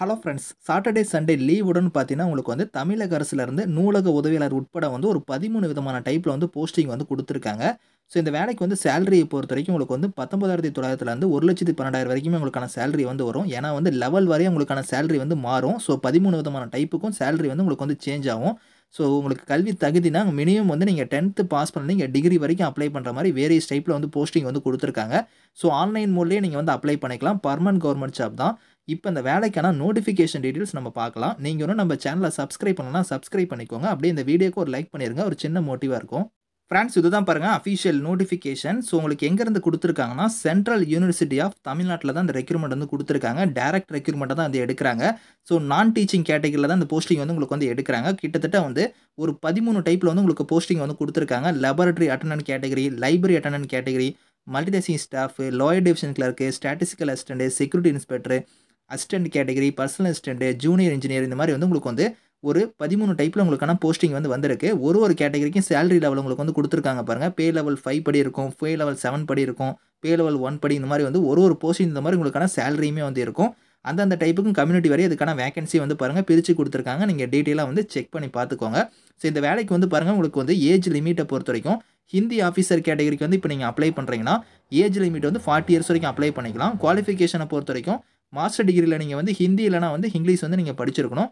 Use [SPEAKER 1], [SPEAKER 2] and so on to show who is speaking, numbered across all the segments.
[SPEAKER 1] Hello friends Saturday Sunday லீவுடன் பார்த்தீங்கன்னா உங்களுக்கு வந்து தமிழக அரசுலேருந்து நூலக உதவியாளர் உட்பட வந்து ஒரு பதிமூணு விதமான டைப்பில் வந்து போஸ்டிங் வந்து கொடுத்துருக்காங்க ஸோ இந்த வேலைக்கு வந்து சேலரியை பொறுத்த வரைக்கும் உங்களுக்கு வந்து பத்தொன்பதாயிரத்தி தொள்ளாயிரத்துலேருந்து ஒரு லட்சத்தி பன்னெண்டாயிரம் வரைக்குமே உங்களுக்கான சேலரி வந்து வரும் ஏன்னா வந்து லெவல் வரையும் உங்களுக்கான சேலரி வந்து மாறும் ஸோ பதிமூணு விதமான டைப்புக்கும் சேலரி வந்து உங்களுக்கு வந்து சேஞ்ச் ஆகும் ஸோ உங்களுக்கு கல்வி தகுதினா மினிமம் வந்து நீங்கள் டென்த்து பாஸ் பண்ணி நீங்கள் டிகிரி வரைக்கும் அப்ளை பண்ணுற மாதிரி வேரியஸ் டைப்பில் வந்து போஸ்டிங் வந்து கொடுத்துருக்காங்க ஸோ ஆன்லைன் மூலியே நீங்கள் வந்து அப்ளை பண்ணிக்கலாம் பர்மனன்ட் கவர்மெண்ட் ஜாப் தான் இப்போ இந்த வேலைக்கான நோட்டிஃபிகேஷன் டீட்டெயில்ஸ் நம்ம பார்க்கலாம் நீங்கள் ஒன்றும் நம்ம சேனலை சப்ஸ்கிரைப் பண்ணலாம் சப்ஸ்கிரைப் பண்ணிக்கோங்க அப்படியே இந்த வீடியோக்கு ஒரு லைக் பண்ணிடுங்க ஒரு சின்ன மோட்டிவாக இருக்கும் ஃப்ரெண்ட்ஸ் இதுதான் பாருங்கள் அஃபிஷியல் நோட்டிஃபிகேஷன் ஸோ உங்களுக்கு எங்கேருந்து கொடுத்துருக்காங்கன்னா சென்ட்ரல் யூனிவர்சிட்டி ஆஃப் தமிழ்நாட்டில் தான் இந்த ரெக்ரூட்மெண்ட் வந்து கொடுத்துருக்காங்க டேரக்ட் ரெக்ரூட்மெண்ட்டை தான் வந்து எடுக்கிறாங்க ஸோ நான் டீச்சிங் கேட்டகரியில் தான் இந்த போஸ்டிங் வந்து உங்களுக்கு வந்து எடுக்கிறாங்க கிட்டத்தட்ட வந்து ஒரு பதிமூணு டைப்பில் வந்து உங்களுக்கு போஸ்டிங் வந்து கொடுத்துருக்காங்க laboratory attendant category library attendant category multitasking staff lower division clerk statistical assistant security inspector assistant category personal assistant junior engineer இந்த மாதிரி வந்து உங்களுக்கு வந்து ஒரு பதிமூணு டைப்பில் உங்களுக்கான போஸ்டிங் வந்து வந்திருக்கு ஒரு ஒரு கேட்டகரிக்கும் சேலரி லெவல் உங்களுக்கு வந்து கொடுத்துருக்காங்க பாருங்கள் பே லெவல் ஃபைவ் படி இருக்கும் பே லெவல் செவன் படி இருக்கும் பே லெவல் ஒன் படி இந்த மாதிரி வந்து ஒரு ஒரு போஸ்டிங் இந்த மாதிரி உங்களுக்கான சேலரியுமே வந்து இருக்கும் அந்தந்த டைப்புக்கும் கம்யூனிட்டி வரை அதுக்கான வேகன்சி வந்து பாருங்கள் பிரித்து கொடுத்துருக்காங்க நீங்கள் டீட்டெயிலாக வந்து செக் பண்ணி பார்த்துக்கோங்க ஸோ இந்த வேலைக்கு வந்து பாருங்கள் உங்களுக்கு வந்து ஏஜ் லிமிட்டை பொறுத்த வரைக்கும் ஹிந்தி ஆஃபீஸர் கேட்டகரிக்கு வந்து இப்போ நீங்கள் அப்ளை பண்ணுறீங்கன்னா ஏஜ் லிமிட் வந்து ஃபார்ட்டி இயர்ஸ் வரைக்கும் அப்ளை பண்ணிக்கலாம் குவாலிஃபிகேஷனை பொறுத்த வரைக்கும் மாஸ்டர் டிகிரியில் நீங்கள் வந்து ஹிந்தி இல்லைனா வந்து இங்கிலீஷ் வந்து நீங்கள் படிச்சிருக்கணும்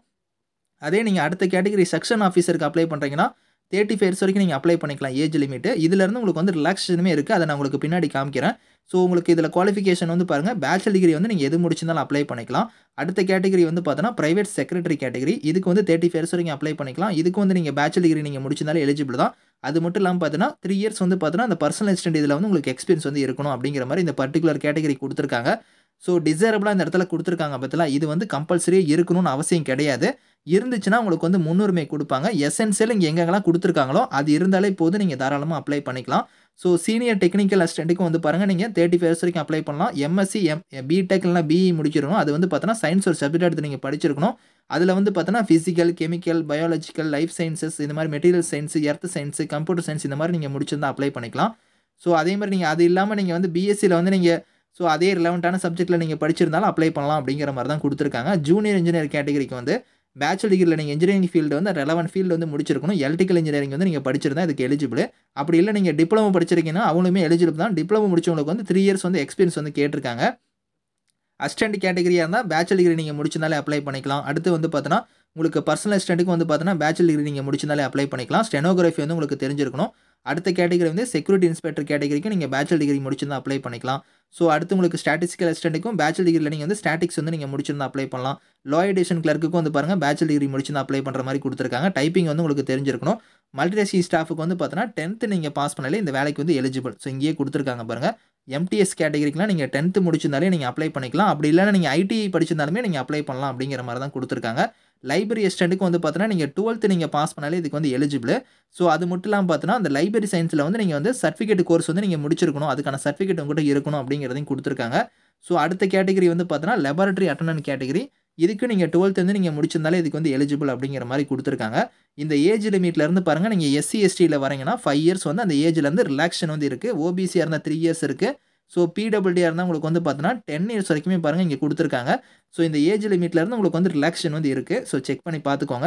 [SPEAKER 1] அதே நீங்கள் அடுத்த கேட்டகரி செக்ஷன் ஆஃபீஸருக்கு அப்ளை பண்ணுறீங்கன்னா தேர்ட்டி ஃபைவ் இயர்ஸ் வரைக்கும் நீங்கள் அப்ளை பண்ணிக்கலாம் ஏஜ் லிமிட்டு இதுலேருந்து உங்களுக்கு வந்து ரிலாக்ஸேஷனுமே இருக்குது அதை நான் உங்களுக்கு பின்னாடி காமிக்கிறேன் ஸோ உங்களுக்கு இதில் குவாலிஃபிகேஷன் வந்து பாருங்கள் பேச்சுலர் டிகிரி வந்து நீங்கள் எது முடிச்சிருந்தாலும் அப்ளை பண்ணிக்கலாம் அடுத்த கேட்டகரி வந்து பார்த்தோன்னா ப்ரைவேட் செக்ரட்டரி கேட்டகரி இதுக்கு வந்து தேர்ட்டி ஃபைவ் இயர்ஸ் வரைக்கும் அப்ளை பண்ணிக்கலாம் இதுக்கு வந்து நீங்கள் பேச்சுலர் டிகிரி நீங்கள் முடிச்சிருந்தாலும் எலிஜிபிள் தான் அது மட்டும் இல்லாமல் பார்த்தீங்கன்னா த்ரீ இயர்ஸ் வந்து பார்த்தீங்கன்னா அந்த பர்சனல் அசிஸ்டன்ட் இதில் வந்து உங்களுக்கு எக்ஸ்பீரியன்ஸ் வந்து இருக்கணும் அப்படிங்கிற மாதிரி இந்த பர்டிகுலர் கேட்டகரி கொடுத்துருக்காங்க ஸோ டிசைரபிளாக இந்த இடத்துல கொடுத்துருக்காங்க பற்றில இது வந்து கம்பல்சரியாக இருக்கணும்னு அவசியம் கிடையாது இருந்துச்சுன்னா உங்களுக்கு வந்து முன்னுரிமை கொடுப்பாங்க எசென்சியல் இங்கே எங்கெங்கெல்லாம் கொடுத்துருக்காங்களோ அது இருந்தாலே போது நீங்கள் தாராளமாக அப்ளை பண்ணிக்கலாம் ஸோ சீனியர் டெக்னிக்கல் அசிஸ்டண்ட்டுக்கும் வந்து பாருங்கள் நீங்கள் தேர்ட்டி ஃபைவ் இயர்ஸ் வரைக்கும் அப்ளை பண்ணலாம் எம்எஸ்சி எம் பிடெக் இல்லைனா பிஇ முடிச்சிடணும் அது வந்து பார்த்தோன்னா சயின்ஸ் ஒரு சப்ஜெக்ட் எடுத்து நீங்கள் படிச்சிருக்கணும் அதில் வந்து பார்த்தோன்னா physical chemical biological life sciences இந்த மாதிரி material science earth science computer science இந்த மாதிரி நீங்கள் முடிச்சிருந்தா அப்ளை பண்ணிக்கலாம் ஸோ அதே மாதிரி நீங்கள் அது இல்லாமல் நீங்கள் வந்து பிஎஸ்சியில் வந்து நீங்கள் ஸோ அதே ரிலவெண்ட்டான சப்ஜெக்ட்டில் நீங்கள் படிச்சிருந்தாலும் அப்ளை பண்ணலாம் அப்படிங்கிற மாதிரி தான் கொடுத்துருக்காங்க ஜூனியர் இன்ஜினியர் கேட்டகரிக்கு வந்து பேச்சுலர் டிகிரியில் நீங்கள் இன்ஜினியரிங் ஃபீல்டு வந்து ரெலவெண்ட் ஃபீல்டு வந்து முடிச்சிருக்கணும் எலக்ட்ரிக்கல் இன்ஜினியரிங் வந்து நீங்கள் படிச்சிருந்தா இதுக்கு எலிஜிபிள் அப்படி இல்லை நீங்கள் டிப்ளமோ படிச்சிருக்கீங்கன்னா அவங்களுமே எலிஜிபிள் தான் டிப்ளமோ முடிச்சவங்களுக்கு வந்து த்ரீ இயர்ஸ் வந்து எக்ஸ்பீரியன்ஸ் வந்து கேட்டிருக்காங்க அசிஸ்டன்ட் கேட்டகரியாக இருந்தால் பேச்சுலர் டிகிரி நீங்கள் முடிச்சிருந்தாலே அப்ளை பண்ணிக்கலாம் அடுத்து வந்து பார்த்தோன்னா உங்களுக்கு பர்சனல் அசிஸ்டண்ட்டுக்கு வந்து பார்த்தோன்னா பேச்சுலர் டிகிரி நீங்கள் முடிச்சிருந்தாலே அப்ளை பண்ணிக்கலாம் ஸ்டெனோகிராஃபி வந்து உங்களுக்கு தெரிஞ்சிருக்கணும் அடுத்த கேட்டகரி வந்து செக்யூரிட்டி இன்ஸ்பெக்டர் கேட்டகரிக்கு நீங்கள் பேச்சுலர் டிகிரி முடிச்சிருந்தா அப்ளை பண்ணிக்கலாம் ஸோ அடுத்து உங்களுக்கு ஸ்டாட்டிஸ்டிக்கல் அசிஸ்டண்ட்டுக்கும் பேச்சுலர் டிகிரியில் நீங்கள் வந்து ஸ்டாட்டிக்ஸ் வந்து நீங்கள் முடிச்சிருந்தா அப்ளை பண்ணலாம் லாயர் டிவிஷன் கிளர்க்குக்கும் வந்து பாருங்கள் பேச்சுலர் டிகிரி முடிச்சிருந்தா அப்ளை பண்ணுற மாதிரி கொடுத்துருக்காங்க டைப்பிங் வந்து உங்களுக்கு தெரிஞ்சிருக்கணும் மல்டிடேசி ஸ்டாஃபுக்கு வந்து பார்த்தோன்னா டென்த்து நீங்கள் பாஸ் பண்ணாலே இந்த வேலைக்கு வந்து எலிஜிபிள் ஸோ இங்கேயே கொடுத்துருக்காங்க பாருங்கள் எம்டிஎஸ் கேட்டகரிக்கெலாம் நீங்கள் டென்த்து முடிச்சிருந்தாலே நீங்கள் அப்ளை பண்ணிக்கலாம் அப்படி இல்லைனா நீங்கள் ஐடிஐ படிச்சிருந்தாலுமே நீங்கள் அப்ளை பண்ணலாம் அப்படிங்கிற மாதிரி தான் கொடுத்துருக்காங்க லைப்ரரி அசிஸ்டண்ட்டுக்கு வந்து பார்த்தோன்னா நீங்கள் டுவெல்த்து நீங்கள் பாஸ் பண்ணாலே இதுக்கு வந்து எலிஜிபிள் ஸோ அது மட்டும் இல்லாமல் பார்த்தோன்னா அந்த லைப்ரரி சயின்ஸில் வந்து நீங்கள் வந்து சர்டிஃபிகேட் கோர்ஸ் வந்து நீங்கள் முடிச்சிருக்கணும் அதுக்கான சர்டிஃபிகேட் உங்கள்கிட்ட இருக்கணும் அப்படிங்கிறதையும் கொடுத்துருக்காங்க ஸோ அடுத்த கேட்டகரி வந்து பார்த்தோன்னா லெபார்ட்டரி அட்டண்டன்ட் கேட்டகரி இதுக்கு நீங்கள் டுவெல்த் வந்து நீங்கள் முடிச்சிருந்தாலே இதுக்கு வந்து எலிஜிபிள் அப்படிங்கிற மாதிரி கொடுத்துருக்காங்க இந்த ஏஜ் லிமிட்லேருந்து பாருங்கள் நீங்கள் எஸ்சி எஸ்டியில் வரீங்கன்னா ஃபைவ் இயர்ஸ் வந்து அந்த ஏஜ்லேருந்து ரிலாக்ஷன் வந்து இருக்குது ஓபிசியாக இருந்தால் த்ரீ இயர்ஸ் இருக்குது ஸோ பிடபிள்டியாக இருந்தால் உங்களுக்கு வந்து பார்த்தீங்கன்னா டென் இயர்ஸ் வரைக்குமே பாருங்கள் இங்கே கொடுத்துருக்காங்க ஸோ இந்த ஏஜ் லிமிட்லேருந்து உங்களுக்கு வந்து ரிலாக்ஷன் வந்து இருக்குது ஸோ செக் பண்ணி பார்த்துக்கோங்க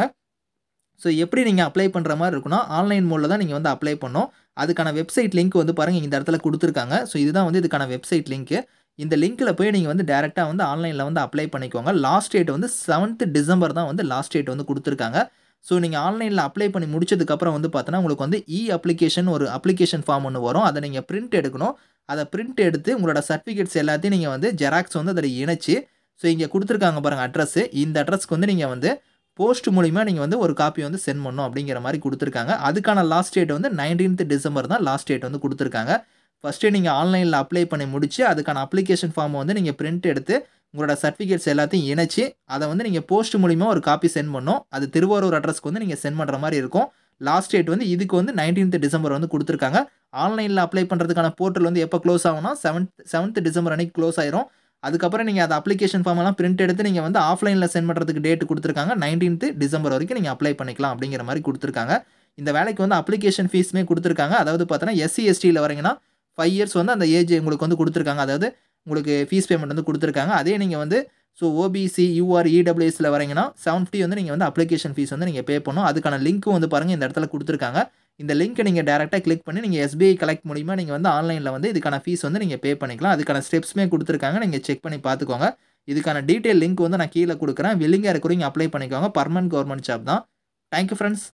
[SPEAKER 1] ஸோ எப்படி நீங்கள் அப்ளை பண்ணுற மாதிரி இருக்குன்னா ஆன்லைன் மோடில் தான் நீங்கள் வந்து அப்ளை பண்ணோம் அதுக்கான வெப்சைட் லிங்க் வந்து பாருங்கள் இந்த இடத்துல கொடுத்துருக்காங்க ஸோ இதுதான் வந்து இதுக்கான வெப்சைட் லிங்க்கு இந்த லிங்க்கில் போய் நீங்கள் வந்து டேரெக்டாக வந்து ஆன்லைனில் வந்து அப்ளை பண்ணிக்கோங்க லாஸ்ட் டேட் வந்து செவன்த் டிசம்பர் தான் வந்து லாஸ்ட் டேட் வந்து கொடுத்துருக்காங்க ஸோ நீங்கள் ஆன்லைனில் அப்ளை பண்ணி முடிச்சதுக்கப்புறம் வந்து பார்த்தோன்னா உங்களுக்கு வந்து இ அப்ளிகேஷன் ஒரு அப்ளிகேஷன் ஃபார்ம் ஒன்று வரும் அதை நீங்கள் பிரிண்ட் எடுக்கணும் அதை பிரிண்ட் எடுத்து உங்களோட சர்டிஃபிகேட்ஸ் எல்லாத்தையும் நீங்கள் வந்து ஜெராக்ஸ் வந்து அதில் இணைச்சி ஸோ இங்கே கொடுத்துருக்காங்க பாருங்கள் அட்ரஸ் இந்த அட்ரஸ்க்கு வந்து நீங்கள் வந்து போஸ்ட் மூலிமா நீங்கள் வந்து ஒரு காப்பி வந்து சென்ட் பண்ணணும் அப்படிங்கிற மாதிரி கொடுத்துருக்காங்க அதுக்கான லாஸ்ட் டேட் வந்து நைன்டீன்த் டிசம்பர் தான் லாஸ்ட் டேட் வந்து கொடுத்துருக்காங்க ஃபஸ்ட்டு நீங்கள் ஆன்லைனில் அப்ளை பண்ணி முடிச்சு அதுக்கான அப்ளிகேஷன் ஃபார்மை வந்து நீங்கள் பிரிண்ட் எடுத்து உங்களோட சர்டிஃபிகேட்ஸ் எல்லாத்தையும் இணைச்சி அதை வந்து நீங்கள் போஸ்ட் மூலிமா ஒரு காப்பி சென்ட் பண்ணணும் அது திருவாரூர் அட்ரஸ்க்கு வந்து நீங்கள் சென்ட் பண்ணுற மாதிரி இருக்கும் லாஸ்ட் டேட் வந்து இதுக்கு வந்து நைன்டீன்த் டிசம்பர் வந்து கொடுத்துருக்காங்க ஆன்லைனில் அப்ளை பண்ணுறதுக்கான போர்ட்டல் வந்து எப்போ க்ளோஸ் ஆகும்னா செவன்த் செவன்த் டிசம்பர் அன்னைக்கு க்ளோஸ் ஆயிரும் அதுக்கப்புறம் நீங்கள் அந்த அப்ளிகேஷன் ஃபார்ம் எல்லாம் பிரிண்ட் எடுத்து நீங்கள் வந்து ஆஃப்லைனில் சென்ட் பண்ணுறதுக்கு டேட் கொடுத்துருக்காங்க நைன்டீன்த் டிசம்பர் வரைக்கும் நீங்கள் அப்ளை பண்ணிக்கலாம் அப்படிங்கிற மாதிரி கொடுத்துருக்காங்க இந்த வேலைக்கு வந்து அப்ளிகேஷன் ஃபீஸுமே கொடுத்துருக்காங்க அதாவது பார்த்தோன்னா எஸ்சி எஸ்டியில் வரீங்கன்னா ஃபைவ் இயர்ஸ் வந்து அந்த ஏஜ் உங்களுக்கு வந்து கொடுத்துருக்காங்க அதாவது உங்களுக்கு ஃபீஸ் பேமெண்ட் வந்து கொடுத்துருக்காங்க அதே நீங்கள் வந்து ஸோ ஓபிசி, யூஆர், இடபிள்யூஎஸ்ல வரீங்கன்னா 750 வந்து நீங்க வந்து அப்ளிகேஷன் ஃபீஸ் வந்து நீங்க பே பண்ணணும். அதுக்கான லிங்க்கும் வந்து பாருங்க இந்த இடத்துல குடுத்துருக்காங்க. இந்த லிங்க்க நீங்க டைரக்ட்டா கிளிக் பண்ணி நீங்க எஸ்பிஐ கலெக்ட் மூலியமா நீங்க வந்து ஆன்லைன்ல வந்து இதுக்கான ஃபீஸ் வந்து நீங்க பே பண்ணிக்கலாம். அதுக்கான ஸ்டெப்ஸுமே குடுத்துருக்காங்க. நீங்க செக் பண்ணி பார்த்துக்கோங்க. இதுக்கான டீட்டெயில் லிங்க் வந்து நான் கீழ குடுக்குறேன். வில்லிங்கா இருக்கிறவங்க அப்ளை பண்ணிக்கோங்க. பெர்மனன்ட் கவர்ன்மென்ட் ஜாப் தான். Thank you friends.